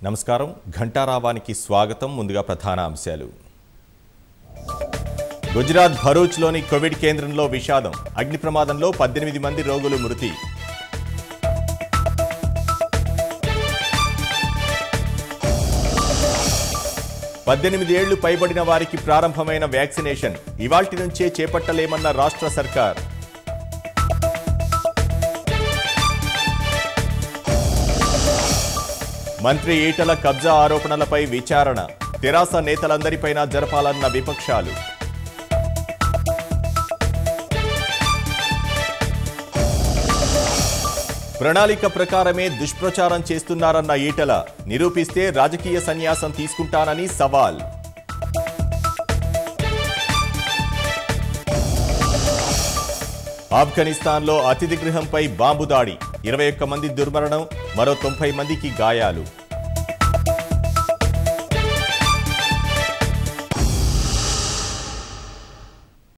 నమస్కారం ఘంటారావానికి స్వాగతం ముందుగా ప్రధాన అంశాలు గుజరాత్ భరూచ్లోని కోవిడ్ కేంద్రంలో విషాదం అగ్ని ప్రమాదంలో పద్దెనిమిది మంది రోగులు మృతి పద్దెనిమిది ఏళ్లు పైబడిన వారికి ప్రారంభమైన వ్యాక్సినేషన్ ఇవాల్టి నుంచే చేపట్టలేమన్న రాష్ట్ర సర్కార్ మంత్రి ఈటల కబ్జా ఆరోపణలపై విచారణ తెరాస నేతలందరిపైన జరపాలన్న విపక్షాలు ప్రణాళిక ప్రకారమే దుష్ప్రచారం చేస్తున్నారన్న ఈటల నిరూపిస్తే రాజకీయ సన్యాసం తీసుకుంటానని సవాల్ ఆఫ్ఘనిస్తాన్లో అతిథి గృహంపై బాంబు దాడి ఇరవై ఒక్క మంది దుర్మరణం మరో తొంభై మందికి గాయాలు